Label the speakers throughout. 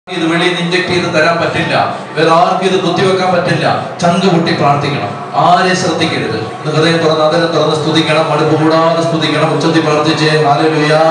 Speaker 1: ഇത് വെളിയിൽ നിന്ന് ഇഞ്ചക്ട് ചെയ്ത് തരാൻ പറ്റില്ല വേറെ ആർക്കും ഇത് കുത്തിവെക്കാൻ പറ്റില്ല ചങ്ക് പൊട്ടി പ്രാർത്ഥിക്കണം ആരെ ശ്രദ്ധിക്കരുത് ഒന്ന് ഹൃദയം തുറന്ന് അതരം തുറന്ന് സ്തുതിക്കണം മടുപ്പ് കൂടാതെ സ്തുതിക്കണം ഉച്ചത്തിൽ പ്രാർത്ഥിച്ചേ ഹാലലുയാ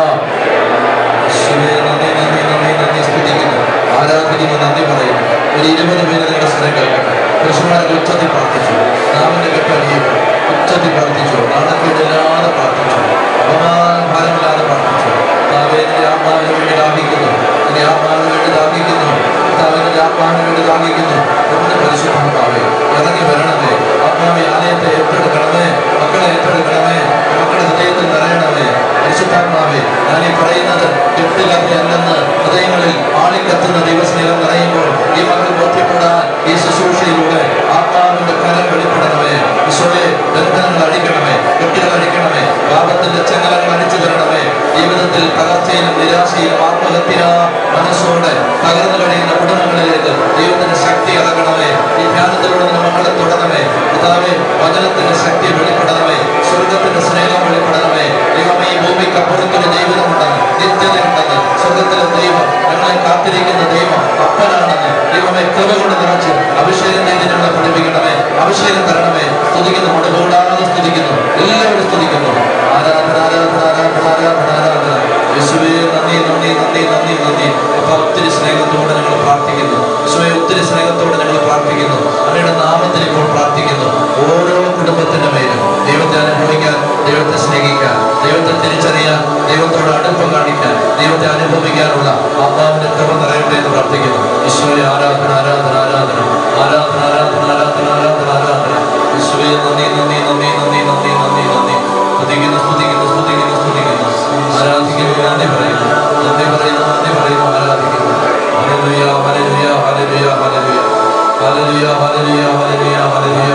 Speaker 1: യേശുവേ, നന്ദി നന്ദി നന്ദി നന്ദി സ്തുതിക്കുന്നു ആരാധിക്കുന്നു നന്ദി പറയുന്നു ഒരു ഇരുപത് പേര് നിങ്ങളുടെ സ്വരം കേൾക്കട്ടെ പുരുഷന്മാരെ ഉച്ചത്തിൽ പ്രാർത്ഥിച്ചു നാമിന്റെ കെട്ടടിയപ്പോൾ ഉച്ചത്തിൽ പ്രാർത്ഥിച്ചു നാണക്കേടില്ലാതെ പ്രാർത്ഥിച്ചു അപമാനം ഭാരമില്ലാതെ പ്രാർത്ഥിച്ചു കർത്താവേ, നിന്റെ ആത്മാവിന് വേണ്ടി ദാഹിക്കുന്നു നിന്റെ ആത്മാവിന് വേണ്ടി ദാഹിക്കുന്നു കർത്താവേ, നിന്റെ ആത്മാവിന് വേണ്ടി ദാഹിക്കുന്നു ഒന്ന് പരിശുദ്ധമാവേ ഇറങ്ങി വരണമേ ആത്മാവെ ആലയത്തെ ഏറ്റെടുക്കണമേ മക്കളെ ഏറ്റെടുക്കണമേ മക്കളുടെ ഹൃദയത്തിൽ നിറയണമേ പരിശുദ്ധാത്മാവേ ഞാൻ ഈ പറയുന്നത് കെട്ടുകഥയല്ലെന്ന് ഹൃദയങ്ങളിൽ ആളിക്കത്തുന്ന ദൈവസ്നേഹം നിറയുമ്പോൾ ഈ മക്കൾ ബോധ്യപ്പെടാൻ ഈ ശുശ്രൂഷയിലൂടെ ആത്മാവിന്റെ കരം വെളിപ്പെടണമേ ഈശോയെ ബന്ധനങ്ങൾ അടിക്കണമേ കെട്ടുകൾ അടിക്കണമേ പാപത്തിന്റെ ചെങ്ങലങ്ങൾ അടിച്ചു തരണമേ ജീവിതത്തിൽ തകർച്ചയിലും നിരാശയിലും ആത്മഹത്യ മനസ്സോടെ തകർന്നു കഴിയുന്ന കുടുംബങ്ങളിലേക്ക് ദൈവത്തിന്റെ ശക്തി ഇറങ്ങണമേ ഈ ധ്യാനത്തിലൂടെ നിന്ന് മക്കളെ തുടരണമേ കർത്താവേ വചനത്തിന്റെ ശക്തി വെളിപ്പെടണമേ സ്വർഗത്തിന്റെ സ്നേഹം വെളിപ്പെടണമേ ദൈവമേ ഈ ഭൂമിക്ക് അപ്പുറത്തൊരു ദൈവമുണ്ടെന്ന് നിത്യതയുണ്ടെന്ന് സ്വർഗത്തിലെ ദൈവം ഞങ്ങളെ കാത്തിരിക്കുന്ന ദൈവം അപ്പനാണെന്ന് ദൈവമേ കൃപ കൊണ്ട് നിറച്ച് അഭിഷേകം ചെയ്ത് ഞങ്ങളെ പഠിപ്പിക്കണമേ അഭിഷേകം തരണമേ സ്തുതിക്കുന്നു മുടകൂടാതെ സ്തുതിക്കുന്നു എല്ലാവരും സ്തുതിക്കുന്നു ആരാധന ആരാധന ആരാധന ആരാധന ആരാധന യേശുവേ നന്ദി നന്ദി നന്ദി നന്ദി നന്ദി അപ്പൊ ഒത്തിരി സ്നേഹത്തോടെ ഞങ്ങൾ പ്രാർത്ഥിക്കുന്നു യേശുവെ ഒത്തിരി സ്നേഹത്തോടെ ഞങ്ങൾ പ്രാർത്ഥിക്കുന്നു അങ്ങയുടെ നാമത്തിൽ ഇപ്പോൾ പ്രാർത്ഥിക്കുന്നു ഓരോ കുടുംബത്തിന്റെ മേലും ദൈവത്തെ അനുഭവിക്കാൻ ദൈവത്തെ സ്നേഹിക്കാൻ ദൈവത്തെ തിരിച്ചറിയാൻ ദൈവത്തോട് അടുപ്പം കാണിക്കാൻ ദൈവത്തെ അനുഭവിക്കാനുള്ള ആത്മാവിന്റെ കൃപ നിറയട്ടെ എന്ന് പ്രാർത്ഥിക്കുന്നു ഈശോയെ ആരാധന ആരാധന ആരാധന ആരാധന ആരാധന ആരാധന ആരാധന ആരാധന ഈശോയെ നന്ദി നന്ദി നന്ദി നന്ദി നന്ദി നന്ദി നന്ദി സ്തുതിക്കുന്നു സ്തുതിക്കുന്നു സ്തുതിക്കുന്നു സ്തുതിക്കുന്നു ആരാധിക്കുന്നു നന്ദി പറയുന്നു നന്ദി പറയുന്നു നന്ദി പറയുന്നു ആരാധിക്കുന്നു ഹല്ലേലൂയ ഹല്ലേലൂയ ഹല്ലേലൂയ ഹല്ലേലൂയ ഹല്ലേലൂയ ഹല്ലേലൂയ ഹല്ലേലൂയ ഹല്ലേലൂയ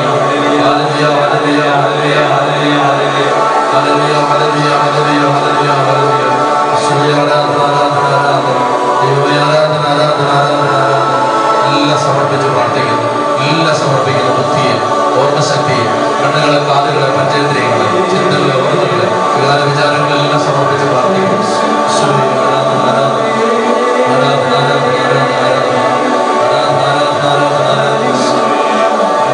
Speaker 1: ഹല്ലേലൂയ ഹല്ലേലൂയ ഹല്ലേലൂയ ഹല്ലേലൂയ ഹല്ലേലൂയ ഹല്ലേലൂയ ഹല്ലേലൂയ ഹല്ലേലൂയ ഹല്ലേലൂയ ഈശോയെ ആരാധന ആരാധന ആരാധന ദൈവമേ ആരാധന ആരാധന ആരാധന ആരാധന എല്ലാം സമർപ്പിച്ച് പ്രാർത്ഥിക്കുന്നു എല്ലാം സമർപ്പിക്കുന്നു ബുദ്ധിയെ ഓർമ്മശക്തിയെ കണ്ണുകളെ കാതുകളെ പഞ്ചേന്ദ്രിയങ്ങളെ ചിന്തകളെ ഓർമ്മകളെ വികാര വിചാരങ്ങളെല്ലാം സമർപ്പിച്ച് പ്രാർത്ഥിക്കുന്നു ഈശോയെ ആരാധന ആരാധന ആരാധന ആരാധന ആരാധന ആരാധന ആരാധന ആരാധന ആരാധന ആരാധന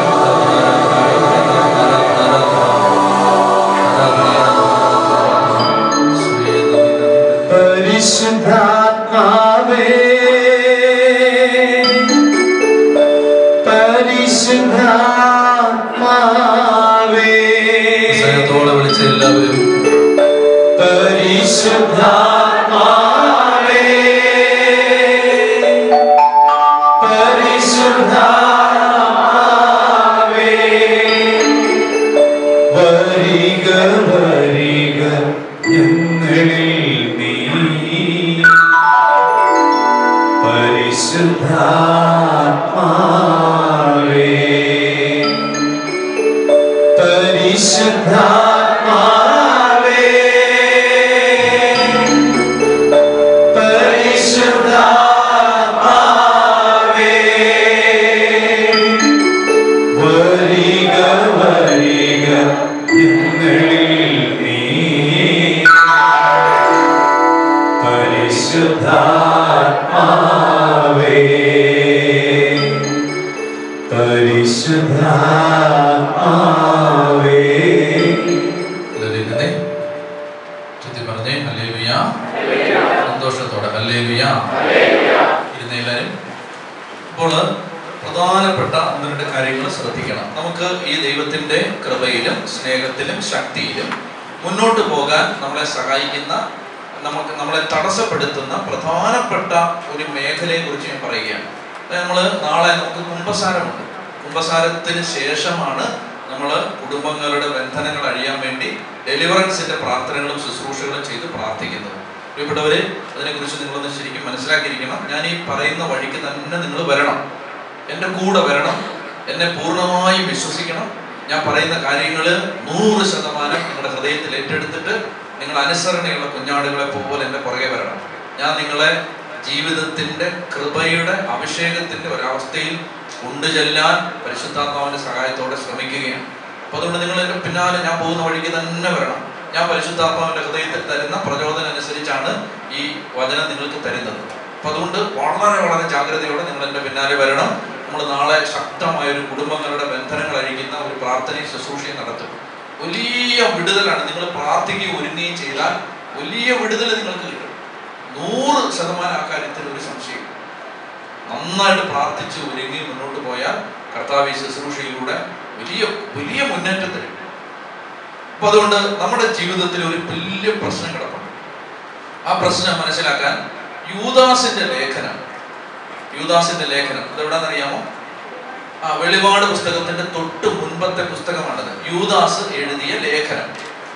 Speaker 2: പരിശുദ്ധാത്മാവേ പരിശുദ്ധാത്മാവേ
Speaker 1: സ്നേഹത്തോടെ വിളിച്ച എല്ലാവരും
Speaker 2: പരിശുദ്ധാത്മാവേ പരിശുദ്ധാത്മാവേ വരിക വരിക ഞങ്ങളിൽ നീ പരിശുദ്ധാത്മാവേ പരിശുദ്ധാത്മാവേ പരിശുദ്ധാത്മാവേ വരിക വരിക ഞങ്ങളിൽ നീ പരിശുദ്ധാത്മാവേ പരിശുദ്ധാത്മാവേ
Speaker 1: ഹല്ലേലൂയ. ചുറ്റി പറഞ്ഞേ ഹല്ലേലൂയ. സന്തോഷത്തോടെ ഹല്ലേലൂയ. ഇരുന്നേ എല്ലാവരും അപ്പോൾ പ്രധാനപ്പെട്ട ഒന്ന് രണ്ട് കാര്യങ്ങൾ ശ്രദ്ധിക്കണം നമുക്ക് ഈ ദൈവത്തിന്റെ കൃപയിലും സ്നേഹത്തിലും ശക്തിയിലും മുന്നോട്ട് പോകാൻ നമ്മളെ സഹായിക്കുന്ന നമുക്ക് നമ്മളെ തടസ്സപ്പെടുത്തുന്ന പ്രധാനപ്പെട്ട ഒരു മേഖലയെ കുറിച്ച് ഞാൻ പറയുകയാണ് നമ്മൾ നാളെ നമുക്ക് കുംഭസാരമുണ്ട് കുംഭസാരത്തിന് ശേഷമാണ് നമ്മൾ കുടുംബങ്ങളുടെ ബന്ധനങ്ങൾ അഴിയാൻ വേണ്ടി ഡെലിവറൻസിന്റെ പ്രാർത്ഥനകളും ശുശ്രൂഷകളും ചെയ്ത് പ്രാർത്ഥിക്കുന്നത് പ്രിയപ്പെട്ടവരെ അതിനെക്കുറിച്ച് നിങ്ങളൊന്ന് ശരിക്കും മനസ്സിലാക്കിയിരിക്കണം ഞാൻ ഈ പറയുന്ന വഴിക്ക് തന്നെ നിങ്ങൾ വരണം എൻ്റെ കൂടെ വരണം എന്നെ പൂർണ്ണമായും വിശ്വസിക്കണം ഞാൻ പറയുന്ന കാര്യങ്ങൾ നൂറ് ശതമാനം നിങ്ങളുടെ ഹൃദയത്തിൽ ഏറ്റെടുത്തിട്ട് നിങ്ങൾ അനുസരണയുള്ള കുഞ്ഞാടുകളെ പോലെ എൻ്റെ പുറകെ വരണം ഞാൻ നിങ്ങളെ ജീവിതത്തിന്റെ കൃപയുടെ അഭിഷേകത്തിന്റെ ഒരവസ്ഥയിൽ കൊണ്ടുചെല്ലാൻ പരിശുദ്ധാത്മാവിന്റെ സഹായത്തോടെ ശ്രമിക്കുകയാണ് അപ്പൊ അതുകൊണ്ട് നിങ്ങൾ എൻ്റെ പിന്നാലെ ഞാൻ പോകുന്ന വഴിക്ക് തന്നെ വരണം ഞാൻ പരിശുദ്ധാത്മാവിന്റെ ഹൃദയത്തിൽ തരുന്ന പ്രചോദനം അനുസരിച്ചാണ് ഈ വചനം നിങ്ങൾക്ക് തരുന്നത് അപ്പൊ അതുകൊണ്ട് വളരെ വളരെ ജാഗ്രതയോടെ നിങ്ങൾ എൻ്റെ പിന്നാലെ വരണം നമ്മൾ നാളെ ശക്തമായ ഒരു കുടുംബങ്ങളുടെ ബന്ധനങ്ങൾ അഴിക്കുന്ന ഒരു പ്രാർത്ഥനയും ശുശ്രൂഷയും നടത്തും വലിയ വിടുതലാണ് നിങ്ങൾ പ്രാർത്ഥിക്കുകയും ഒരുങ്ങുകയും ചെയ്താൽ വലിയ വിടുതൽ നിങ്ങൾക്ക് കിട്ടും നൂറ് ശതമാനം ആ കാര്യത്തിൽ ഒരു സംശയം നന്നായിട്ട് പ്രാർത്ഥിച്ച് ഒരുങ്ങി മുന്നോട്ട് പോയാൽ കർത്താവ് ഈ ശുശ്രൂഷയിലൂടെ വലിയ വലിയ മുന്നേറ്റത്തിന് അപ്പൊ അതുകൊണ്ട് നമ്മുടെ ജീവിതത്തിൽ ഒരു വലിയ പ്രശ്നം കിടപ്പുണ്ട് ആ പ്രശ്നം മനസ്സിലാക്കാൻ യൂദാസിന്റെ ലേഖനം യൂദാസിന്റെ ലേഖനം അതെവിടാന്നറിയാമോ ആ വെളിപാട് പുസ്തകത്തിന്റെ തൊട്ട് മുൻപത്തെ പുസ്തകമാണത് യൂദാസ് എഴുതിയ ലേഖനം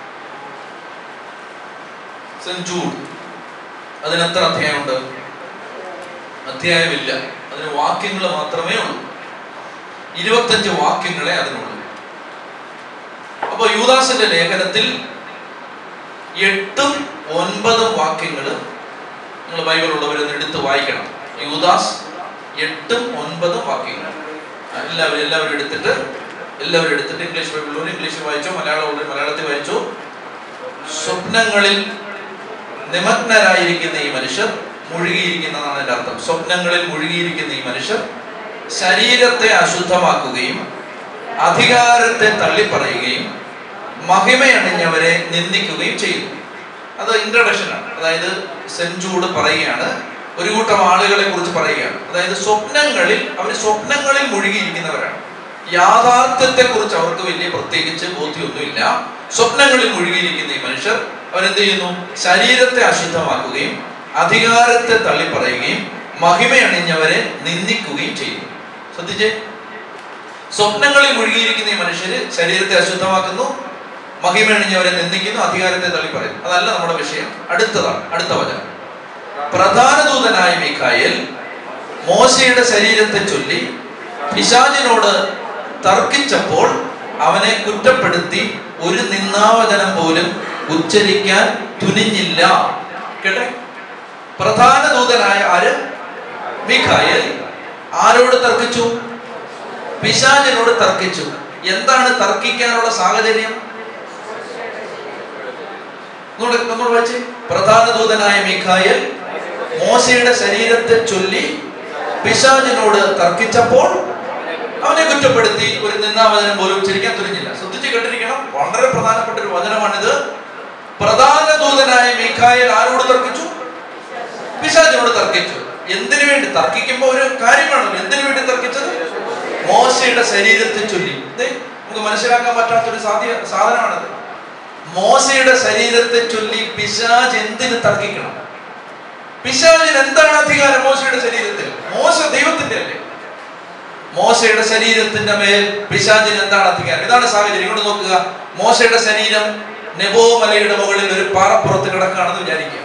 Speaker 1: സെന്റ് ജൂഡ് അതിന് എത്ര അധ്യായമുണ്ട് അധ്യായമില്ല അതിന് വാക്യങ്ങൾ മാത്രമേ ഉള്ളൂ ഇരുപത്തഞ്ച് വാക്യങ്ങളെ അതിനുള്ളൂ അപ്പൊ യൂദാസിന്റെ ലേഖനത്തിൽ എട്ടും ഒൻപതും വാക്യങ്ങൾ നിങ്ങൾ ബൈബിൾ ഉള്ളവരൊന്ന് എടുത്ത് വായിക്കണം യൂദാസ് എട്ടും ഒൻപതും വാക്യങ്ങൾ ആ, എല്ലാവരും എല്ലാവരും എടുത്തിട്ട് എല്ലാവരും എടുത്തിട്ട് ഇംഗ്ലീഷ് ബൈബിളിലൂടെ ഇംഗ്ലീഷിൽ വായിച്ചോ മലയാളം ഉള്ളവർ മലയാളത്തിൽ വായിച്ചോ സ്വപ്നങ്ങളിൽ നിമഗ്നരായിരിക്കുന്ന ഈ മനുഷ്യർ മുഴുകിയിരിക്കുന്നതാണ് എൻ്റെ അർത്ഥം സ്വപ്നങ്ങളിൽ മുഴുകിയിരിക്കുന്ന ഈ മനുഷ്യർ ശരീരത്തെ അശുദ്ധമാക്കുകയും അധികാരത്തെ തള്ളിപ്പറയുകയും മഹിമയണിഞ്ഞവരെ നിന്ദിക്കുകയും ചെയ്യുന്നു അത് ഇൻട്രഡക്ഷൻ ആണ് അതായത് സെഞ്ചൂട് പറയുകയാണ് ഒരു കൂട്ടം ആളുകളെ കുറിച്ച് പറയുകയാണ് അതായത് സ്വപ്നങ്ങളിൽ അവർ സ്വപ്നങ്ങളിൽ മുഴുകിയിരിക്കുന്നവരാണ് യാഥാർത്ഥ്യത്തെ കുറിച്ച് അവർക്ക് വലിയ പ്രത്യേകിച്ച് ബോധ്യമൊന്നുമില്ല സ്വപ്നങ്ങളിൽ മുഴുകിയിരിക്കുന്ന ഈ മനുഷ്യർ അവരെന്ത് ചെയ്യുന്നു ശരീരത്തെ അശുദ്ധമാക്കുകയും അധികാരത്തെ തള്ളിപ്പറയുകയും മഹിമയണിഞ്ഞവരെ നിന്ദിക്കുകയും ചെയ്യുന്നു ശ്രദ്ധിച്ചേ സ്വപ്നങ്ങളിൽ മുഴുകിയിരിക്കുന്ന ഈ മനുഷ്യര് ശരീരത്തെ അശുദ്ധമാക്കുന്നു മഹിമയണിഞ്ഞവരെ നിന്ദിക്കുന്നു അധികാരത്തെ തള്ളിപ്പറയുന്നു അതല്ല നമ്മുടെ വിഷയം അടുത്തതാണ് അടുത്ത വചനം പ്രധാന ദൂതനായ മിഖായേൽ മോശയുടെ ശരീരത്തെ ചൊല്ലി പിശാചിനോട് തർക്കിച്ചപ്പോൾ അവനെ കുറ്റപ്പെടുത്തി ഒരു നിന്നാവചനം പോലും ഉച്ചരിക്കാൻ തുനിഞ്ഞില്ല കേട്ടെ പ്രധാന ദൂതനായ ആര് മിഖായേൽ ആരോട് തർക്കിച്ചു പിശാചിനോട് തർക്കിച്ചു എന്താണ് തർക്കിക്കാനുള്ള സാഹചര്യം ഒന്നുകൂടെ നമ്മൾ വെച്ച് പ്രധാന ദൂതനായ മിഖായൽ മോശയുടെ ശരീരത്തെ ചൊല്ലി പിശാചിനോട് തർക്കിച്ചപ്പോൾ അവനെ കുറ്റപ്പെടുത്തി ഒരു നിന്നാവചനം പോലും ഉച്ചരിക്കാൻ തുനിഞ്ഞില്ല ശ്രദ്ധിച്ച് കേട്ടിരിക്കണം വളരെ പ്രധാനപ്പെട്ട ഒരു വചനമാണിത് പ്രധാന ദൂതനായ മിഖായൽ ആരോട് തർക്കിച്ചു പിശാചിനോട് തർക്കിച്ചു എന്തിനു വേണ്ടി തർക്കിക്കുമ്പോൾ ഒരു കാര്യമാണല്ലോ എന്തിനു വേണ്ടി തർക്കിച്ചത് മോശയുടെ ശരീരത്തെ ചൊല്ലി ദേ, നമുക്ക് മനസ്സിലാക്കാൻ പറ്റാത്തൊരു സാധ്യ സാധനമാണത് മോശയുടെ ശരീരത്തെ ചൊല്ലി പിശാജ് എന്തിന് തർക്കിക്കണം പിശാജിന് എന്താണ് അധികാരം മോശയുടെ ശരീരത്തിൽ മോശ ദൈവത്തിന്റെ അല്ലേ മോശയുടെ ശരീരത്തിന്റെ മേൽ പിശാജിന് എന്താണ് അധികാരം ഇതാണ് സാഹചര്യം ഇങ്ങോട്ട് നോക്കുക മോശയുടെ ശരീരം നെബോ മലയുടെ മുകളിൽ ഒരു പാറപ്പുറത്ത് കിടക്കുകയാണെന്ന് വിചാരിക്കുക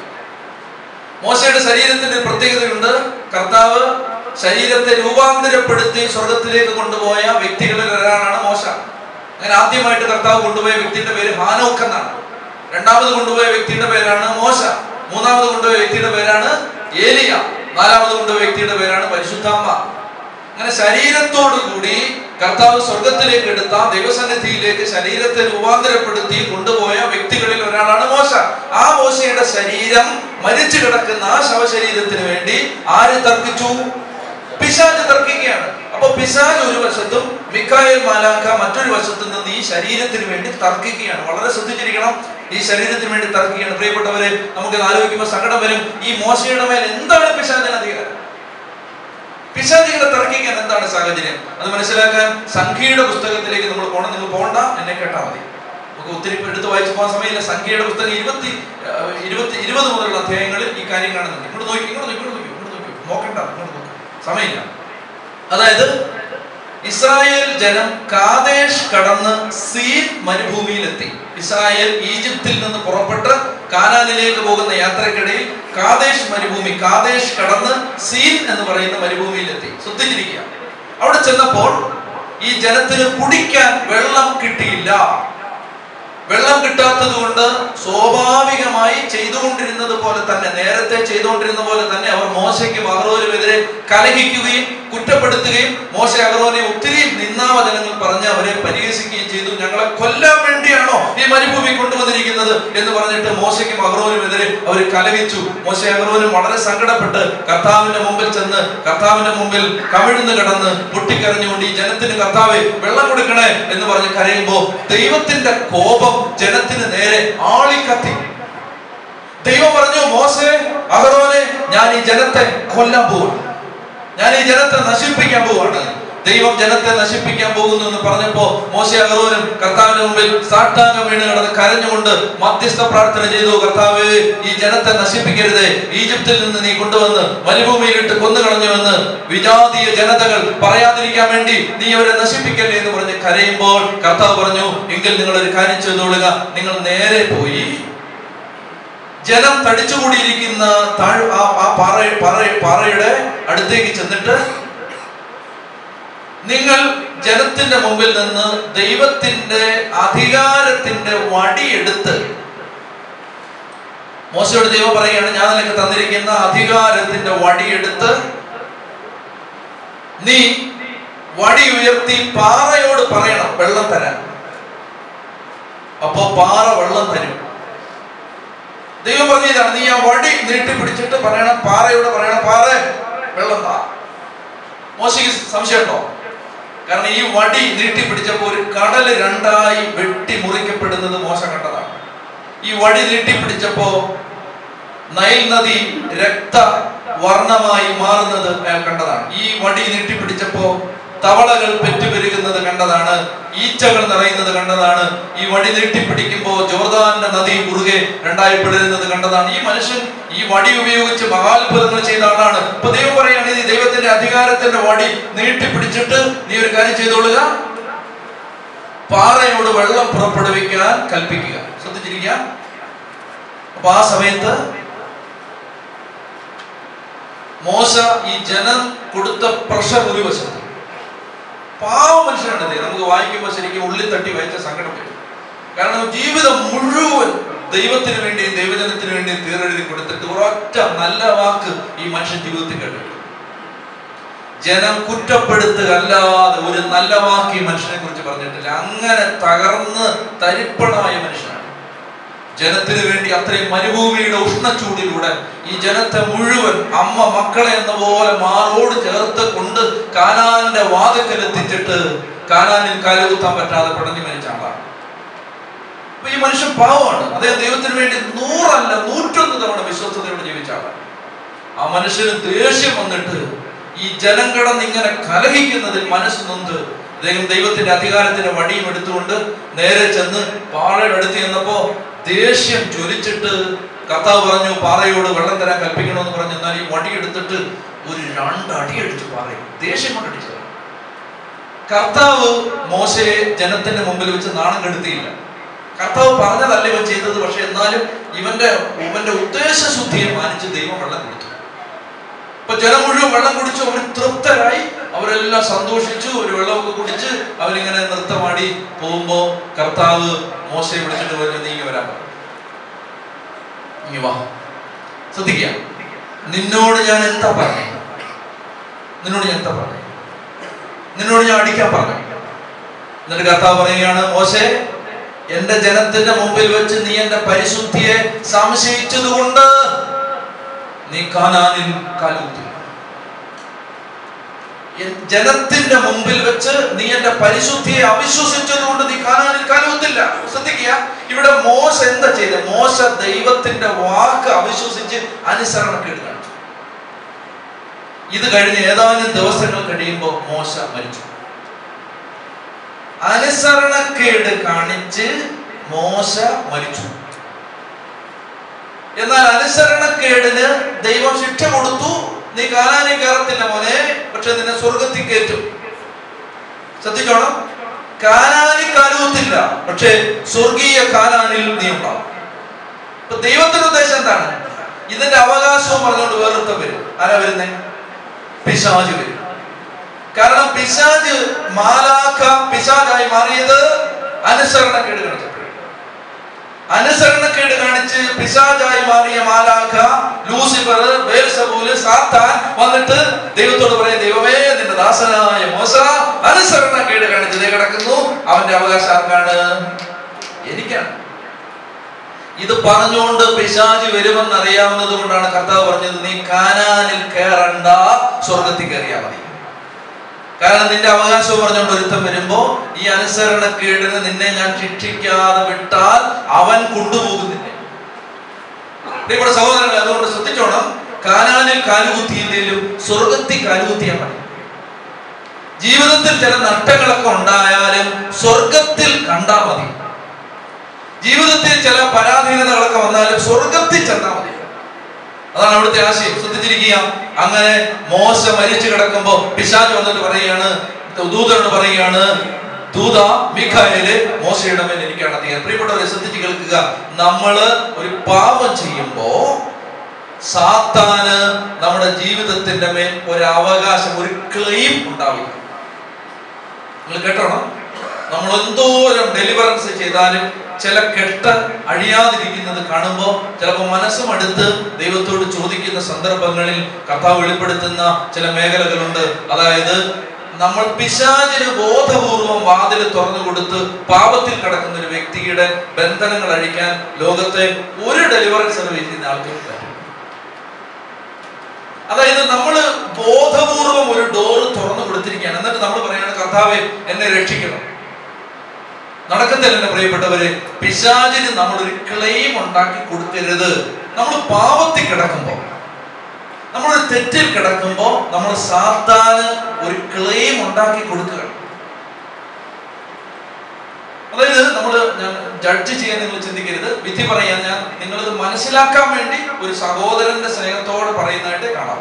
Speaker 1: മോശയുടെ ശരീരത്തിന്റെ ഒരു പ്രത്യേകതയുണ്ട് കർത്താവ് ശരീരത്തെ രൂപാന്തരപ്പെടുത്തി സ്വർഗത്തിലേക്ക് കൊണ്ടുപോയ വ്യക്തികളിൽ ഒരാളാണ് മോശ അങ്ങനെ ആദ്യമായിട്ട് കർത്താവ് കൊണ്ടുപോയ വ്യക്തിയുടെ പേര് ഹാനോക്ക് എന്നാണ് രണ്ടാമത് കൊണ്ടുപോയ വ്യക്തിയുടെ പേരാണ് മോശ മൂന്നാമത് കൊണ്ടുപോയ വ്യക്തിയുടെ പേരാണ് ഏലിയ നാലാമത് കൊണ്ടുപോയ വ്യക്തിയുടെ പേരാണ് പരിശുദ്ധാമ്മ അങ്ങനെ ശരീരത്തോടു കൂടി കർത്താവ് സ്വർഗത്തിലേക്ക് എടുത്ത ദൈവസന്നിധിയിലേക്ക് ശരീരത്തെ രൂപാന്തരപ്പെടുത്തി കൊണ്ടുപോയ വ്യക്തികളിൽ ഒരാളാണ് മോശ ആ മോശയുടെ ശരീരം മരിച്ചു കിടക്കുന്ന ആ ശവശരീരത്തിന് വേണ്ടി ആര് തർക്കിച്ചു പിശാജ് തർക്കിക്കുകയാണ് അപ്പൊ പിശാജ് ഒരു വശത്തും മിക്കായൽ മാലാഖ മറ്റൊരു വശത്തു നിന്ന് ഈ ശരീരത്തിന് വേണ്ടി തർക്കിക്കുകയാണ് വളരെ ശ്രദ്ധിച്ചിരിക്കണം ഈ ശരീരത്തിന് വേണ്ടി തർക്കിക്കുകയാണ് പ്രിയപ്പെട്ടവരെ നമുക്ക് ഇത് ആലോചിക്കുമ്പോൾ സങ്കടം വരും ഈ മോശയുടെ മേൽ എന്താണ് പിശാചിന് അധികാരം പിശാചികളെ തർക്കിക്കാൻ എന്താണ് സാഹചര്യം അത് മനസ്സിലാക്കാൻ സംഖ്യയുടെ പുസ്തകത്തിലേക്ക് നമ്മൾ പോകണം നിങ്ങൾ പോകണ്ട എന്നെ കേട്ടാൽ മതി നമുക്ക് ഒത്തിരി എടുത്ത് വായിച്ചു പോകാൻ സമയമില്ല സംഖ്യയുടെ പുസ്തകം ഇരുപത്തി ആ, ഇരുപത്തി ഇരുപത് മുതലുള്ള അധ്യായങ്ങളിൽ ഈ കാര്യം കാണുന്നുണ്ട് ഇങ്ങോട്ട് നോക്കി ഇങ്ങോട്ട് നോക്കി ഇങ്ങോട്ട് നോക്കി ഇങ്ങോട്ട് നോക്കി നോക്കണ്ട ഇങ്ങോട്ട് നോക്കി സമയമില്ല അതായത് ഇസ്രായേൽ ജനം കാദേശ് കടന്ന് സീൻ മരുഭൂമിയിലെത്തി ഇസ്രായേൽ ഈജിപ്തിൽ നിന്ന് പുറപ്പെട്ട് കാനാനിലേക്ക് പോകുന്ന യാത്രക്കിടയിൽ കാദേശ് മരുഭൂമി കാദേശ് കടന്ന് സീൻ എന്ന് പറയുന്ന മരുഭൂമിയിലെത്തി ശ്രദ്ധിച്ചിരിക്കുക അവിടെ ചെന്നപ്പോൾ ഈ ജനത്തിന് കുടിക്കാൻ വെള്ളം കിട്ടിയില്ല വെള്ളം കിട്ടാത്തത് കൊണ്ട് സ്വാഭാവികമായി ചെയ്തുകൊണ്ടിരുന്നത് പോലെ തന്നെ നേരത്തെ ചെയ്തുകൊണ്ടിരുന്ന പോലെ തന്നെ അവർ മോശയ്ക്കും അഹ്റോനുമെതിരെ കലഹിക്കുകയും കുറ്റപ്പെടുത്തുകയും മോശ അഹറോനെ ഒത്തിരി നിന്നാവചനങ്ങൾ പറഞ്ഞ് അവരെ പരിഹസിക്കുകയും ചെയ്തു ഞങ്ങളെ കൊല്ലാൻ വേണ്ടിയാണോ ഈ മരുഭൂമി കൊണ്ടുവന്നിരിക്കുന്നത് എന്ന് പറഞ്ഞിട്ട് മോശയ്ക്കും അഹറോനുമെതിരെ അവർ കലവിച്ചു മോശ അഹറോനും വളരെ സങ്കടപ്പെട്ട് കർത്താവിന്റെ മുമ്പിൽ ചെന്ന് കർത്താവിന്റെ മുമ്പിൽ കമിഴ്ന്ന് കിടന്ന് പൊട്ടിക്കരഞ്ഞുകൊണ്ട് ഈ ജനത്തിന് കർത്താവെ വെള്ളം കൊടുക്കണേ എന്ന് പറഞ്ഞ് കരയുമ്പോ ദൈവത്തിന്റെ കോപം ജനത്തിന് നേരെ ആളിക്കത്തി ദൈവം പറഞ്ഞു മോശെ അഹറോനെ ഞാൻ ഈ ജനത്തെ കൊല്ലാൻ പോവാണ് ഞാൻ ഈ ജനത്തെ നശിപ്പിക്കാൻ പോവാണ് ദൈവം ജനത്തെ നശിപ്പിക്കാൻ പോകുന്നു എന്ന് പറഞ്ഞപ്പോ മോശ അഹറോനും കർത്താവിന്റെ മുമ്പിൽ സാഷ്ടാംഗം വീണ് കിടന്ന് കരഞ്ഞുകൊണ്ട് മധ്യസ്ഥ പ്രാർത്ഥന ചെയ്തു കർത്താവേ ഈ ജനത്തെ നശിപ്പിക്കരുതേ ഈജിപ്തിൽ നിന്ന് നീ കൊണ്ടുവന്ന് മരുഭൂമിയിലിട്ട് കൊന്നുകളഞ്ഞുവെന്ന് വിജാതീയ ജനതകൾ പറയാതിരിക്കാൻ വേണ്ടി നീ അവരെ നശിപ്പിക്കല്ലേ എന്ന് പറഞ്ഞ് കരയുമ്പോൾ കർത്താവ് പറഞ്ഞു എങ്കിൽ നിങ്ങൾ ഒരു കാര്യം ചെയ്തോളുക നിങ്ങൾ നേരെ പോയി ജനം തടിച്ചുകൂടിയിരിക്കുന്ന താഴ് ആ ആ പാറ പാറ പാറയുടെ അടുത്തേക്ക് ചെന്നിട്ട് നിങ്ങൾ ജനത്തിന്റെ മുമ്പിൽ നിന്ന് ദൈവത്തിന്റെ അധികാരത്തിന്റെ വടിയെടുത്ത് മോശയോട് ദൈവം പറയുകയാണ് ഞാൻ നിനക്ക് തന്നിരിക്കുന്ന അധികാരത്തിന്റെ വടിയെടുത്ത് നീ വടി ഉയർത്തി പാറയോട് പറയണം വെള്ളം തരാൻ അപ്പോ പാറ വെള്ളം തരും ദൈവം പറഞ്ഞതാണ് നീ ആ വടി നീട്ടി പിടിച്ചിട്ട് പറയണം പാറയോട് പറയണം പാറ വെള്ളം താ മോശയ്ക്ക് സംശയമുണ്ടോ കാരണം ഈ വടി നീട്ടി പിടിച്ചപ്പോൾ ഒരു കടല് രണ്ടായി വെട്ടി മുറിക്കപ്പെടുന്നത് മോശ കണ്ടതാണ് ഈ വടി നീട്ടി പിടിച്ചപ്പോ നൈൽ നദി രക്ത വർണ്ണമായി മാറുന്നത് അയാൾ കണ്ടതാണ് ഈ വടി നീട്ടി പിടിച്ചപ്പോ തവളകൾ പെറ്റുപെരുകുന്നത് കണ്ടതാണ് ഈച്ചകൾ നിറയുന്നത് കണ്ടതാണ് ഈ വടി നീട്ടിപ്പിടിക്കുമ്പോൾ ജോർദാന്റെ നദി കുറുകെ രണ്ടായി പിടരുന്നത് കണ്ടതാണ് ഈ മനുഷ്യൻ ഈ വടി ഉപയോഗിച്ച് മഹാത്ഭുതങ്ങൾ ചെയ്ത ആളാണ് ഇപ്പൊ ദൈവം പറയാണ് നീ ദൈവത്തിന്റെ അധികാരത്തിന്റെ വടി നീട്ടിപ്പിടിച്ചിട്ട് നീ ഒരു കാര്യം ചെയ്തോളുക പാറയോട് വെള്ളം പുറപ്പെടുവിക്കാൻ കൽപ്പിക്കുക ശ്രദ്ധിച്ചിരിക്കുക അപ്പൊ ആ സമയത്ത് മോശ ഈ ജനം കൊടുത്ത പ്രഷർ ഒരു വശത്ത് പാവ മനുഷ്യനാണ് ഇത്. നമുക്ക് വായിക്കുമ്പോൾ ശരിക്കും ഉള്ളിൽ തട്ടി വായിച്ച സങ്കടം വരും കാരണം ജീവിതം മുഴുവൻ ദൈവത്തിന് വേണ്ടി ദൈവജനത്തിന് വേണ്ടി തീരെഴുതി കൊടുത്തിട്ട് ഒരൊറ്റ നല്ല വാക്ക് ഈ മനുഷ്യൻ ജീവിതത്തിൽ കേട്ടിട്ടുണ്ട് ജനം കുറ്റപ്പെടുത്തുക അല്ലാതെ ഒരു നല്ല വാക്ക് ഈ മനുഷ്യനെ കുറിച്ച് പറഞ്ഞിട്ടില്ല അങ്ങനെ തകർന്ന് തരിപ്പണമായ മനുഷ്യനാണ് ജനത്തിന് വേണ്ടി അത്രയും മരുഭൂമിയുടെ ഉഷ്ണച്ചൂടിലൂടെ ഈ ജനത്തെ മുഴുവൻ അമ്മ മക്കളെ എന്ന പോലെ മാറോട് ചേർത്ത് കൊണ്ട് കാനാന്റെ വാതിക്കൽ എത്തിച്ചിട്ട് കാനാനിൽ കാലുകുത്താൻ പറ്റാതെ പിടഞ്ഞു മരിച്ച ആളാണ് അപ്പൊ ഈ മനുഷ്യൻ പാവമാണ് അദ്ദേഹം ദൈവത്തിന് വേണ്ടി നൂറല്ല നൂറ്റൊന്ന് തവണ വിശ്വസ്തയോടെ ജീവിച്ച ആളാണ് ആ മനുഷ്യന് ദേഷ്യം വന്നിട്ട് ഈ ജനം കിടന്ന് ഇങ്ങനെ കലഹിക്കുന്നതിൽ മനസ്സ് നൊന്ത് അദ്ദേഹം ദൈവത്തിന്റെ അധികാരത്തിന്റെ വടിയും എടുത്തുകൊണ്ട് നേരെ ചെന്ന് പാറയുടെ അടുത്ത് ചെന്നപ്പോ ദേഷ്യം ജ്വലിച്ചിട്ട് കർത്താവ് പറഞ്ഞു പാറയോട് വെള്ളം തരാൻ കൽപ്പിക്കണമെന്ന് പറഞ്ഞു എന്നാൽ ഈ വടി എടുത്തിട്ട് ഒരു രണ്ടടി അടിച്ചു പാറയും ദേഷ്യം കൊണ്ട് അടിച്ചത് കർത്താവ് മോശയെ ജനത്തിന്റെ മുമ്പിൽ വെച്ച് നാണം കെടുത്തിയില്ല കർത്താവ് പറഞ്ഞതല്ല ഇവൻ ചെയ്തത് പക്ഷെ എന്നാലും ഇവന്റെ ഇവന്റെ ഉദ്ദേശശുദ്ധിയെ മാനിച്ച് ദൈവം വെള്ളം കൊടുത്തു ഇപ്പൊ ജനം മുഴുവൻ വെള്ളം കുടിച്ചു അവർ തൃപ്തരായി അവരെല്ലാം സന്തോഷിച്ചു ഒരു വെള്ളമൊക്കെ കുടിച്ച് അവരിങ്ങനെ നൃത്തമാടി പോകുമ്പോ കർത്താവ് മോശയെ വിളിച്ചിട്ട് പറഞ്ഞു നീ ഇങ്ങ് വരാൻ പറഞ്ഞു ഇങ്ങ് വാ ശ്രദ്ധിക്കുക നിന്നോട് ഞാൻ എന്താ പറഞ്ഞു നിന്നോട് ഞാൻ എന്താ പറഞ്ഞു നിന്നോട് ഞാൻ അടിക്കാൻ പറഞ്ഞു എന്നിട്ട് കർത്താവ് പറയുകയാണ് മോശെ എന്റെ ജനത്തിന്റെ മുമ്പിൽ വെച്ച് നീ എന്റെ പരിശുദ്ധിയെ സംശയിച്ചതുകൊണ്ട് നീ കാനാനിൽ കാലുകുത്തി എൻ- ജനത്തിന്റെ മുമ്പിൽ വെച്ച് നീ എന്റെ പരിശുദ്ധിയെ അവിശ്വസിച്ചതുകൊണ്ട് നീ കാനാനിൽ കാലുകുത്തില്ല ശ്രദ്ധിക്കുക ഇവിടെ മോശ എന്താ ചെയ്തത് മോശ ദൈവത്തിന്റെ വാക്ക് അവിശ്വസിച്ച് അനുസരണക്കേട് കാണിച്ചു ഇത് കഴിഞ്ഞ് ഏതാനും ദിവസങ്ങൾ കഴിയുമ്പോൾ മോശ മരിച്ചു അനുസരണക്കേട് കാണിച്ച് മോശ മരിച്ചു എന്നാൽ അനുസരണക്കേടിന് ദൈവം ശിക്ഷ കൊടുത്തു നീ കാലാനി കയറത്തില്ല മോനെ പക്ഷെ നിന്നെ സ്വർഗത്തിൽ കയറ്റും ശ്രദ്ധിച്ചോണം കാനാനി കാലുവത്തില്ല പക്ഷെ സ്വർഗീയ കാനാനിൽ നീ ഉണ്ടാവും ഇപ്പൊ ദൈവത്തിന്റെ ഉദ്ദേശം എന്താണ് ഇതിന്റെ അവകാശവും പറഞ്ഞുകൊണ്ട് വേറൊരുത്തം വരും ആരാ വരുന്നേ പിശാജ് വരും കാരണം പിശാജ് മാലാഖ പിശാജായി മാറിയത് അനുസരണക്കേട് കാണിച്ചപ്പോഴാണ് അനുസരണക്കേട് കാണിച്ച് പിശാജായി മാറിയ മാലാഖ ലൂസിഫർ ബേൽസബൂല് സാത്താൻ വന്നിട്ട് ദൈവത്തോട് പറയും ദൈവമേ നിന്റെ കിടക്കുന്നു അവന്റെ അവകാശം ആർക്കാണ് എനിക്കാണ് ഇത് പറഞ്ഞുകൊണ്ട് പിശാചി വരുമെന്ന് അറിയാവുന്നത് കൊണ്ടാണ് കർത്താവ് പറഞ്ഞത് നീ കാനാനിൽ കയറണ്ട സ്വർഗത്തിൽ കയറിയാ മതി കാരണം നിന്റെ അവകാശം പറഞ്ഞുകൊണ്ട് ഒരുത്തം വരുമ്പോ ഈ അനുസരണക്കേടിന് നിന്നെ ഞാൻ ശിക്ഷിക്കാതെ വിട്ടാൽ അവൻ കൊണ്ടുപോകും നിന്നെ പ്രിയപ്പെട്ട സഹോദരങ്ങളെ അതുകൊണ്ട് ശ്രദ്ധിച്ചോണം കാനാനിൽ കാലുകുത്തിയില്ലെങ്കിലും സ്വർഗത്തിൽ കാലുകുത്തിയാൽ മതി ജീവിതത്തിൽ ചില നഷ്ടങ്ങളൊക്കെ ഉണ്ടായാലും സ്വർഗത്തിൽ കണ്ടാൽ മതി ജീവിതത്തിൽ ചില പരാധീനതകളൊക്കെ വന്നാലും സ്വർഗത്തിൽ ചെന്നാൽ മതി അതാണ് അവിടുത്തെ ആശയം ശ്രദ്ധിച്ചിരിക്കുക അങ്ങനെ മോശ മരിച്ചു കിടക്കുമ്പോ പിശാജ് വന്നിട്ട് പറയുകയാണ് ദൂതനോട് പറയുകയാണ് ദൂത മിഖായേല് മോശയുടെ മേൽ എനിക്കാണ് അധികാരം പ്രിയപ്പെട്ടവരെ ശ്രദ്ധിച്ച് കേൾക്കുക നമ്മള് ഒരു പാപം ചെയ്യുമ്പോ സാത്താന് നമ്മുടെ ജീവിതത്തിന്റെ മേൽ ഒരു അവകാശം ഒരു ക്ലെയിം ഉണ്ടാവില്ല നിങ്ങൾ കേട്ടോണം നമ്മൾ എന്തോരം ഡെലിവറൻസ് ചെയ്താലും ചില കെട്ട് അഴിയാതിരിക്കുന്നത് കാണുമ്പോൾ ചിലപ്പോൾ മനസ്സും അടുത്ത് ദൈവത്തോട് ചോദിക്കുന്ന സന്ദർഭങ്ങളിൽ കഥാ വെളിപ്പെടുത്തുന്ന ചില മേഖലകളുണ്ട് അതായത് നമ്മൾ പിശാചിന് ബോധപൂർവം വാതിൽ തുറന്നു കൊടുത്ത് പാപത്തിൽ കിടക്കുന്ന ഒരു വ്യക്തിയുടെ ബന്ധനങ്ങൾ അഴിക്കാൻ ലോകത്തെ ഒരു ഡെലിവറൻസ് സർവീസ് ചെയ്യുന്ന ആൾക്കാർക്ക് പറ്റും അതായത് നമ്മൾ ബോധപൂർവം ഒരു ഡോർ തുറന്നു കൊടുത്തിരിക്കുകയാണ് എന്നിട്ട് നമ്മൾ പറയാണ് കർത്താവെ എന്നെ രക്ഷിക്കണം നടക്കത്തില്ല എന്റെ പ്രിയപ്പെട്ടവരെ പിശാചിന് നമ്മൾ ഒരു ക്ലെയിം ഉണ്ടാക്കി കൊടുക്കരുത് നമ്മൾ പാപത്തിൽ കിടക്കുമ്പോൾ നമ്മളൊരു തെറ്റിൽ കിടക്കുമ്പോൾ നമ്മൾ സാത്താന് ഒരു ക്ലെയിം ഉണ്ടാക്കി കൊടുക്കുകയാണ് അതായത് നമ്മൾ ഞാൻ ജഡ്ജ് ചെയ്യാൻ നിങ്ങൾ ചിന്തിക്കരുത് വിധി പറയാൻ ഞാൻ നിങ്ങളിത് മനസ്സിലാക്കാൻ വേണ്ടി ഒരു സഹോദരന്റെ സ്നേഹത്തോടെ പറയുന്നതായിട്ട് കാണാം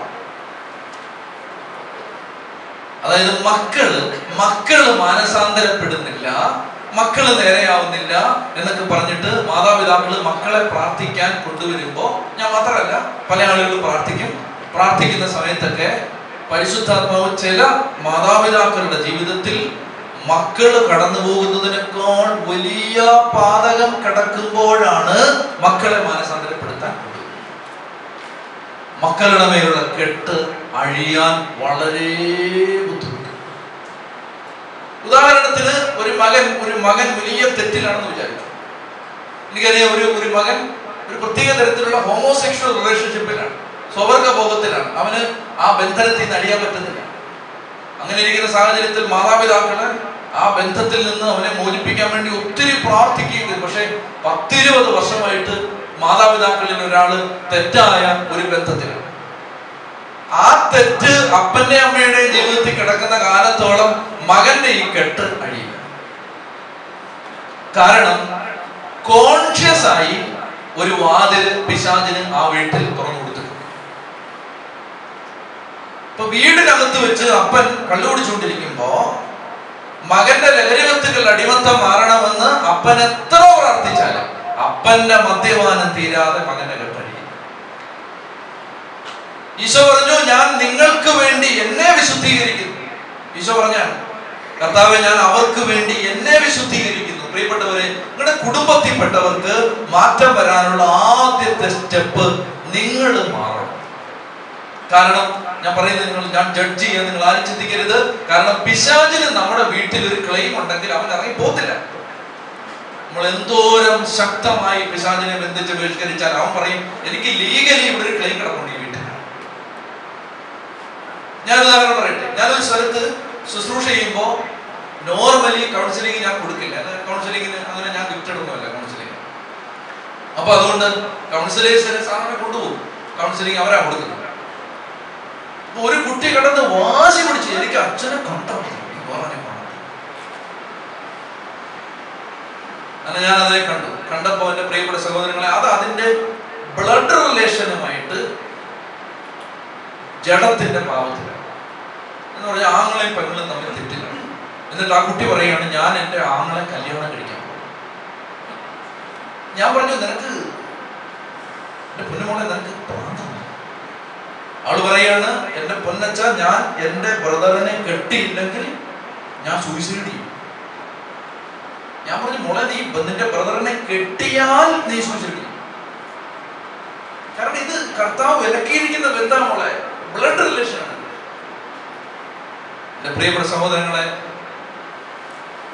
Speaker 1: അതായത് മക്കള് മക്കള് മാനസാന്തരപ്പെടുന്നില്ല മക്കള് നേരെയാവുന്നില്ല എന്നൊക്കെ പറഞ്ഞിട്ട് മാതാപിതാക്കള് മക്കളെ പ്രാർത്ഥിക്കാൻ കൊണ്ടുവരുമ്പോ ഞാൻ മാത്രമല്ല പല ആളുകളും പ്രാർത്ഥിക്കും പ്രാർത്ഥിക്കുന്ന സമയത്തൊക്കെ പരിശുദ്ധാത്മാവ് ചില മാതാപിതാക്കളുടെ ജീവിതത്തിൽ മക്കള് കടന്നു പോകുന്നതിനേക്കാൾ വലിയ പാതകം കിടക്കുമ്പോഴാണ് മക്കളെ മാനസാന്തരപ്പെടുത്താൻ കൊണ്ടുവരുന്നത്. മക്കളുടെ മേലുള്ള കെട്ട് അഴിയാൻ വളരെ ബുദ്ധിമുട്ട് ഉദാഹരണത്തിന് ഒരു മകൻ ഒരു മകൻ വലിയ തെറ്റിലാണെന്ന് വിചാരിച്ചു എനിക്കറിയാം ഒരു ഒരു മകൻ ഒരു പ്രത്യേക തരത്തിലുള്ള ഹോമോസെക്ഷൽ റിലേഷൻഷിപ്പിലാണ് സ്വവർഗ ഭോഗത്തിലാണ് അവന് ആ ബന്ധനത്തിൽ നിന്ന് അഴിയാൻ പറ്റുന്നില്ല അങ്ങനെ ഇരിക്കുന്ന സാഹചര്യത്തിൽ മാതാപിതാക്കള് ആ ബന്ധത്തിൽ നിന്ന് അവനെ മോചിപ്പിക്കാൻ വേണ്ടി ഒത്തിരി പ്രാർത്ഥിക്കുകയും ചെയ്തു പക്ഷേ പത്തിരുപത് വർഷമായിട്ട് മാതാപിതാക്കളിൽ ഒരാള് തെറ്റായ ഒരു ബന്ധത്തിലാണ് ആ തെറ്റ് അപ്പന്റെ അമ്മയുടെ ജീവിതത്തിൽ കിടക്കുന്ന കാലത്തോളം മകന്റെ ഈ കെട്ട് അഴിയില്ല കാരണം കോൺഷ്യസ് ആയി ഒരു വാതിൽ പിശാചിന് ആ വീട്ടിൽ തുറന്നു കൊടുത്തിട്ടുണ്ട് ഇപ്പൊ വീടിനകത്ത് വെച്ച് അപ്പൻ കള്ളുകുടിച്ചുകൊണ്ടിരിക്കുമ്പോ മകന്റെ ലഹരി വസ്തുക്കൾ അടിമത്തം മാറണമെന്ന് അപ്പൻ എത്ര പ്രാർത്ഥിച്ചാലും അപ്പന്റെ മദ്യപാനം തീരാതെ മകന്റെ കെട്ടഴിയും ഈശോ പറഞ്ഞു ഞാൻ നിങ്ങൾക്ക് വേണ്ടി എന്നെ വിശുദ്ധീകരിക്കുന്നു ഈശോ പറഞ്ഞാണ് കർത്താവ് ഞാൻ അവർക്ക് വേണ്ടി എന്നെ വിശുദ്ധീകരിക്കുന്നു പ്രിയപ്പെട്ടവരെ നിങ്ങളുടെ കുടുംബത്തിൽപ്പെട്ടവർക്ക് മാറ്റം വരാനുള്ള ആദ്യത്തെ സ്റ്റെപ്പ് നിങ്ങൾ മാറണം കാരണം ഞാൻ പറയുന്നത് നിങ്ങൾ ഞാൻ ജഡ്ജ് ചെയ്യാൻ നിങ്ങൾ ആരും ചിന്തിക്കരുത് കാരണം പിശാചിന് നമ്മുടെ വീട്ടിൽ ഒരു ക്ലെയിം ഉണ്ടെങ്കിൽ അവൻ ഇറങ്ങി പോത്തില്ല നമ്മൾ എന്തോരം ശക്തമായി പിശാചിനെ ബന്ധിച്ച് ബഹിഷ്കരിച്ചാൽ അവൻ പറയും എനിക്ക് ലീഗലി ഇവിടെ ഒരു ക്ലെയിം കിടപ്പുണ്ട് ഈ വീട്ടിൽ ഞാൻ ഉദാഹരണം പറയട്ടെ ഞാനൊരു സ്ഥലത്ത് ശുശ്രൂഷ ചെയ്യുമ്പോൾ നോർമലി കൗൺസിലിംഗ് ഞാൻ കൊടുക്കില്ല കൗൺസിലിങ്ങിന് അങ്ങനെ ഞാൻ ഗിഫ്റ്റഡ് ഒന്നുമല്ല കൗൺസിലിംഗ് അപ്പൊ അതുകൊണ്ട് കൗൺസിലേഴ്സിനെ സാധാരണ കൊണ്ടുപോകും കൗൺസിലിംഗ് അവരാ കൊടുക്കുന്നത് അപ്പൊ ഒരു കുട്ടി കിടന്ന് വാശി പിടിച്ച് എനിക്ക് അച്ഛനെ കണ്ടാ മതി, ഈ പറഞ്ഞ പണം." അങ്ങനെ ഞാൻ അതിനെ കണ്ടു കണ്ടപ്പോ എന്റെ പ്രിയപ്പെട്ട സഹോദരങ്ങളെ അത് അതിന്റെ ബ്ലഡ് റിലേഷനുമായിട്ട് ജഡത്തിന്റെ പാവത്തിലാണ് എന്ന് പറഞ്ഞാൽ ആങ്ങളെയും പെങ്ങളും തമ്മിൽ തെറ്റില്ല എന്നിട്ട് ആ കുട്ടി പറയുകയാണ് ഞാൻ എൻ്റെ ആങ്ങളെ കല്യാണം കഴിക്കാൻ പോകും ഞാൻ പറഞ്ഞു നിനക്ക് എന്റെ പൊന്നുമോളെ നിനക്ക് പ്രാന്തമാണ് അവള് പറയാണ് എന്റെ പൊന്നച്ച ഞാൻ എന്റെ ബ്രദറിനെ കെട്ടിയില്ലെങ്കിൽ ഞാൻ സൂയിസൈഡ് ചെയ്യും ഞാൻ പറഞ്ഞു മോളെ നീ നിന്റെ ബ്രദറിനെ കെട്ടിയാൽ നീ സൂയിസൈഡ് ചെയ്യും കാരണം ഇത് കർത്താവ് വിലക്കിയിരിക്കുന്ന ബന്ധമാണ് മോളെ ബ്ലഡ് റിലേഷൻ ആണ് എന്റെ പ്രിയപ്പെട്ട സഹോദരങ്ങളെ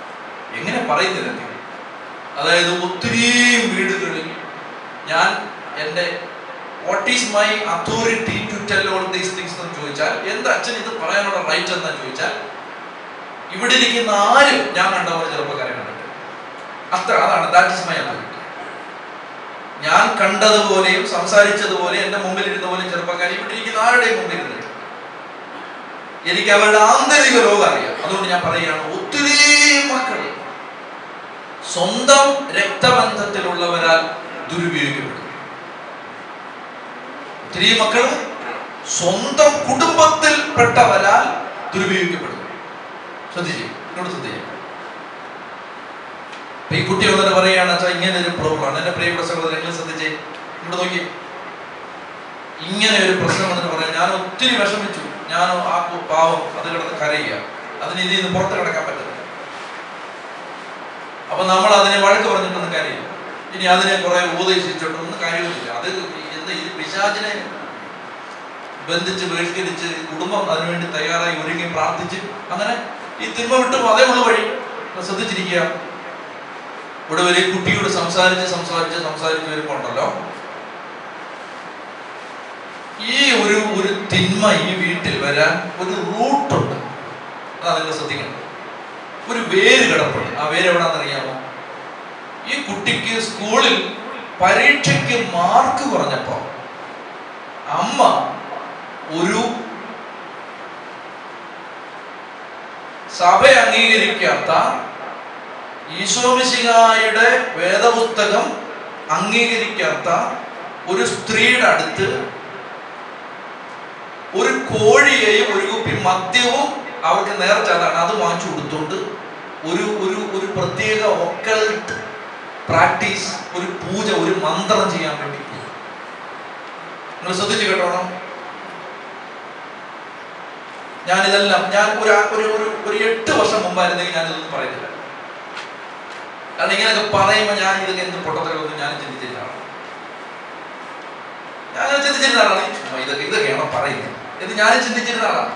Speaker 1: പറയുന്നില്ല അതായത് ഒത്തിരിയും വീടുകളിൽ ഞാൻ എൻ്റെ what is my authority to tell all these things എന്ന് ചോദിച്ചാൽ എന്താ അച്ഛൻ ഇത് പറയാനുള്ള റൈറ്റ് എന്താ ചോദിച്ചാൽ ഇവിടെ ഇരിക്കുന്ന ആരും ഞാൻ കണ്ട പോലെ ചെറുപ്പക്കാരെ കണ്ടിട്ട് അത്ര അതാണ് ദാറ്റ് ഇസ് മൈ അതോറിറ്റി ഞാൻ കണ്ടതുപോലെയും സംസാരിച്ചതുപോലെ എൻ്റെ മുമ്പിൽ ഇരുന്ന പോലെ ചെറുപ്പക്കാർ ഇവിടെ ഇരിക്കുന്ന ആരുടെയും മുമ്പിൽ ഇരുന്നിട്ട് എനിക്ക് അവരുടെ ആന്തരിക ലോകം അറിയാം അതുകൊണ്ട് ഞാൻ പറയുകയാണ് ഒത്തിരി മക്കൾ സ്വന്തം രക്തബന്ധത്തിലുള്ളവരാൽ ദുരുപയോഗിക്കപ്പെടും ഒത്തിരി മക്കൾ സ്വന്തം കുടുംബത്തിൽപ്പെട്ടവരാൽ ദുരുപയോഗിക്കപ്പെടും ശ്രദ്ധിച്ചു എന്നോട് ശ്രദ്ധിച്ചു അപ്പൊ ഈ കുട്ടി വന്നിട്ട് പറയുകയാണ് വെച്ചാൽ ഇങ്ങനെ ഒരു പ്രോബ്ലമാണ് എന്റെ പ്രിയപ്പെട്ട സഹോദരങ്ങൾ ശ്രദ്ധിച്ചേ ഇവിടെ നോക്കി ഇങ്ങനെ ഒരു പ്രശ്നം വന്നിട്ട് പറയാം ഞാൻ ഒത്തിരി വിഷമിച്ചു ഞാൻ ആ കു- പാവം അത് കിടന്ന് കരയുക അതിന് ഇതിൽ നിന്ന് പുറത്ത് കിടക്കാൻ പറ്റുന്നില്ല അപ്പൊ നമ്മൾ അതിനെ വഴക്ക് പറഞ്ഞിട്ടൊന്നും കാര്യമില്ല ഇനി അതിനെ കുറെ ഉപദേശിച്ചിട്ടൊന്നും കാര്യമൊന്നുമില്ല അത് എന്താ ഇത് പിശാചിനെ ബന്ധിച്ച് ബഹിഷ്കരിച്ച് കുടുംബം അതിനുവേണ്ടി തയ്യാറായി ഒരുങ്ങി പ്രാർത്ഥിച്ച് അങ്ങനെ ഈ തിന്മ വിട്ടു അതേ ഉള്ളു വഴി അപ്പൊ ശ്രദ്ധിച്ചിരിക്കുക ഇവിടെ വലിയ കുട്ടിയോട് സംസാരിച്ച് സംസാരിച്ച് സംസാരിച്ച് വരുമ്പോ ഉണ്ടല്ലോ ഈ ഒരു ഒരു തിന്മ ഈ വീട്ടിൽ വരാൻ ഒരു റൂട്ടുണ്ട് അതാ നിങ്ങൾ ശ്രദ്ധിക്കണം ഒരു വേര് കിടപ്പുണ്ട് ആ വേര് എവിടാന്ന് അറിയാമോ ഈ കുട്ടിക്ക് സ്കൂളിൽ പരീക്ഷയ്ക്ക് മാർക്ക് കുറഞ്ഞപ്പോ അമ്മ ഒരു സഭ അംഗീകരിക്കാത്ത ഈശോമിശിഹായുടെ വേദപുസ്തകം അംഗീകരിക്കാത്ത ഒരു സ്ത്രീയുടെ അടുത്ത് ഒരു കോഴിയെയും ഒരു കുപ്പി മദ്യവും അവർക്ക് നേർച്ച അതാണ് അത് വാങ്ങിച്ചു കൊടുത്തുകൊണ്ട് ഒരു ഒരു ഒരു പ്രത്യേക ഒക്കൾട്ട് പ്രാക്ടീസ് ഒരു പൂജ ഒരു മന്ത്രം ചെയ്യാൻ വേണ്ടി പോയി. നിങ്ങൾ ശ്രദ്ധിച്ചു കേട്ടോണം ഞാനിതെല്ലാം ഞാൻ ഒരു ഒരു ഒരു ഒരു എട്ട് വർഷം മുമ്പായിരുന്നെങ്കിൽ ഞാൻ ഇതൊന്നും പറയുന്നില്ല കാരണം ഇങ്ങനെയൊക്കെ പറയുമ്പോൾ ഞാൻ ഇതൊക്കെ എന്ത് പൊട്ടത്തരമൊന്നും ഞാൻ ചിന്തിച്ചിരുന്ന ആളാണ് ഞാൻ ചിന്തിച്ചിരുന്ന ആളാണ് ഈ ചുമ്മാ ഇതൊക്കെ ഇതൊക്കെയാണോ പറയുന്നത് എന്ന് ഞാൻ ചിന്തിച്ചിരുന്ന ആളാണ്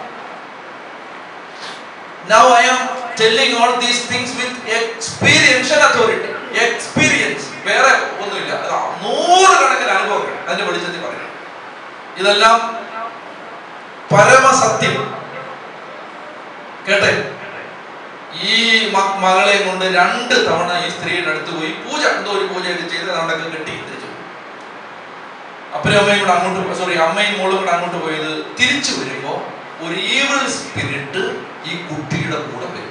Speaker 1: Now I am telling all these things with experiential authority. Experience. വേറെ ഒന്നുമില്ല അത് നൂറുകണക്കിന് അനുഭവങ്ങൾ അതിന്റെ വെളിച്ചത്തിൽ പറയാം ഇതെല്ലാം പരമസത്യം കേട്ടെ ഈ മ- മകളെ കൊണ്ട് രണ്ട് തവണ ഈ സ്ത്രീയുടെ അടുത്ത് പോയി പൂജ എന്തോ ഒരു പൂജയൊക്കെ ചെയ്ത് അവിടെയൊക്കെ കെട്ടി തിരിച്ചു പോയി. അപ്പനും അമ്മയും കൂടെ അങ്ങോട്ട് സോറി അമ്മയും മോളും കൂടെ അങ്ങോട്ട് പോയത് തിരിച്ചു വരുമ്പോ ഒരു ഈവിൾ സ്പിരിറ്റ് ഈ കുട്ടിയുടെ കൂടെ വരും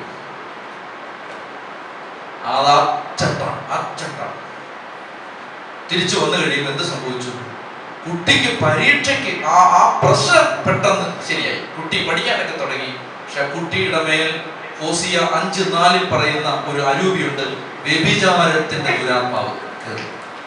Speaker 1: അത് അച്ചട്ടാണ് അച്ചട്ടാണ് തിരിച്ചു വന്നു കഴിയുമ്പോൾ എന്ത് സംഭവിച്ചു കുട്ടിക്ക് പരീക്ഷയ്ക്ക് ആ ആ പ്രശ്നം പെട്ടെന്ന് ശരിയായി കുട്ടി പഠിക്കാനൊക്കെ തുടങ്ങി പക്ഷെ കുട്ടിയുടെ മേൽ ഹോസിയ അഞ്ച് നാലിൽ പറയുന്ന ഒരു അരൂപിയുണ്ട് വ്യഭിചാരത്തിന്റെ ദുരാത്മാവ് കയറി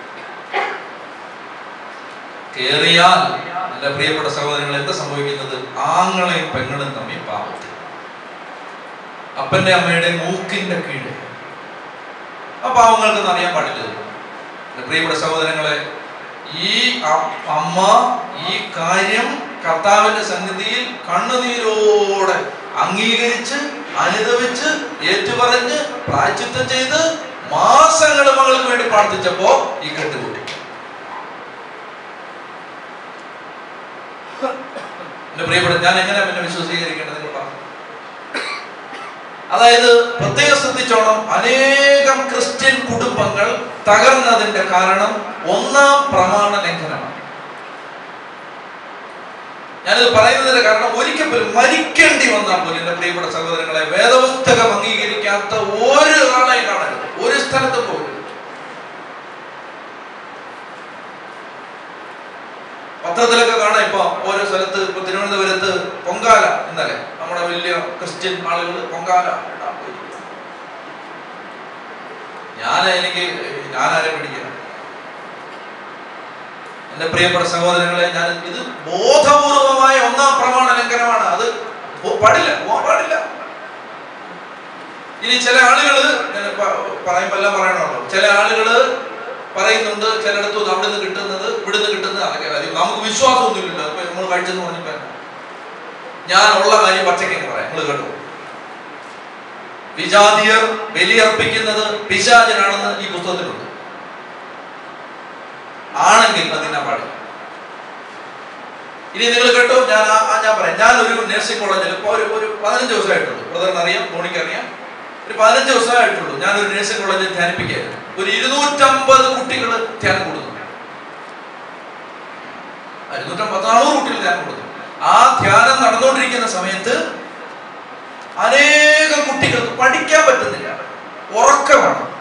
Speaker 1: കേറിയാൽ എന്റെ പ്രിയപ്പെട്ട സഹോദരങ്ങൾ എന്താ സംഭവിക്കുന്നത് ആങ്ങളെയും പെങ്ങളും തമ്മിൽ പാപത്തിൽ അപ്പന്റെ അമ്മയുടെ മൂക്കിന്റെ കീഴ് ആ പാവങ്ങൾക്കൊന്നും അറിയാൻ പാടില്ല എന്റെ പ്രിയപ്പെട്ട സഹോദരങ്ങളെ ഈ അ- അമ്മ ഈ കാര്യം കർത്താവിന്റെ സന്നിധിയിൽ കണ്ണുനീരോടെ അംഗീകരിച്ച് അനുദവിച്ച് ഏറ്റുപറഞ്ഞ് പ്രായച്ചിത്തം ചെയ്ത് മാസങ്ങൾ മകൾക്ക് വേണ്ടി പ്രാർത്ഥിച്ചപ്പോ ഈ കെട്ടുകൂട്ടി എന്റെ പ്രിയപ്പെട്ട ഞാൻ എങ്ങനെ പിന്നെ വിശ്വസീകരിക്കേണ്ടത് നിങ്ങൾ പറഞ്ഞു അതായത് പ്രത്യേകം ശ്രദ്ധിച്ചോണം അനേകം ക്രിസ്ത്യൻ കുടുംബങ്ങൾ തകർന്നതിന്റെ കാരണം ഒന്നാം പ്രമാണ ലംഘനമാണ് ഞാനിത് പറയുന്നതിന്റെ കാരണം ഒരിക്കൽ പോലും മരിക്കേണ്ടി വന്നാൽ പോലും എന്റെ പ്രിയപ്പെട്ട സഹോദരങ്ങളെ വേദപുസ്തകം അംഗീകരിക്കാത്ത ഒരു ആളെ കാണരുത് ഒരു സ്ഥലത്ത് പോലും പത്രത്തിലൊക്കെ കാണാം ഇപ്പൊ ഓരോ സ്ഥലത്ത് ഇപ്പൊ തിരുവനന്തപുരത്ത് പൊങ്കാല ഇന്നലെ നമ്മുടെ വലിയ ക്രിസ്ത്യൻ ആളുകൾ പൊങ്കാല ഇടാൻ പോയി ഞാൻ എനിക്ക് ഞാനാരെ പിടിക്കണം എന്റെ പ്രിയപ്പെട്ട സഹോദരങ്ങളെ ഞാൻ ഇത് ബോധപൂർവമായ ഒന്നാം പ്രമാണ ലംഘനമാണ് അത് പോ- പാടില്ല പോകാൻ പാടില്ല ഇനി ചില ആളുകള് ഞാൻ പ- പറയുമ്പോ എല്ലാം പറയണമല്ലോ ചില ആളുകള് പറയുന്നുണ്ട് ചിലയിടത്ത് അവിടെ നിന്ന് കിട്ടുന്നത് ഇവിടെ നിന്ന് കിട്ടുന്നത് അതൊക്കെ കാര്യം നമുക്ക് വിശ്വാസമൊന്നുമില്ലല്ലോ ഇപ്പൊ നമ്മൾ കഴിച്ചെന്ന് പറഞ്ഞപ്പോ ഞാൻ ഉള്ള കാര്യം പച്ചയ്ക്ക് പറയാം നിങ്ങൾ കേട്ടോ വിജാതിയർ ബലിയർപ്പിക്കുന്നത് പിശാചനാണെന്ന് ഈ പുസ്തകത്തിലുണ്ട് ആണെങ്കിൽ അതിനെ പാടില്ല ഇനി നിങ്ങൾ കേട്ടോ ഞാൻ ആ- ആ ഞാൻ പറയാം ഞാൻ ഒരു നഴ്സിംഗ് കോളേജിൽ ഇപ്പോൾ ഒരു ഒരു പതിനഞ്ച് ദിവസമായിട്ടുള്ളൂ ബ്രദറിന് അറിയാം ധോണിക്ക് അറിയാം ഒരു പതിനഞ്ച് ദിവസമായിട്ടുള്ളൂ ഞാൻ ഒരു നഴ്സിംഗ് കോളേജിൽ ധ്യാനിപ്പിക്കുകയായിരുന്നു ഒരു ഇരുന്നൂറ്റമ്പത് കുട്ടികൾ ധ്യാനം കൊടുത്തു ഇരുന്നൂറ്റമ്പത് നാനൂറ് കുട്ടികൾ ധ്യാനം കൊടുത്തു ആ ധ്യാനം നടന്നുകൊണ്ടിരിക്കുന്ന സമയത്ത് അനേകം കുട്ടികൾക്ക് പഠിക്കാൻ പറ്റുന്നില്ല ഉറക്കമാണ്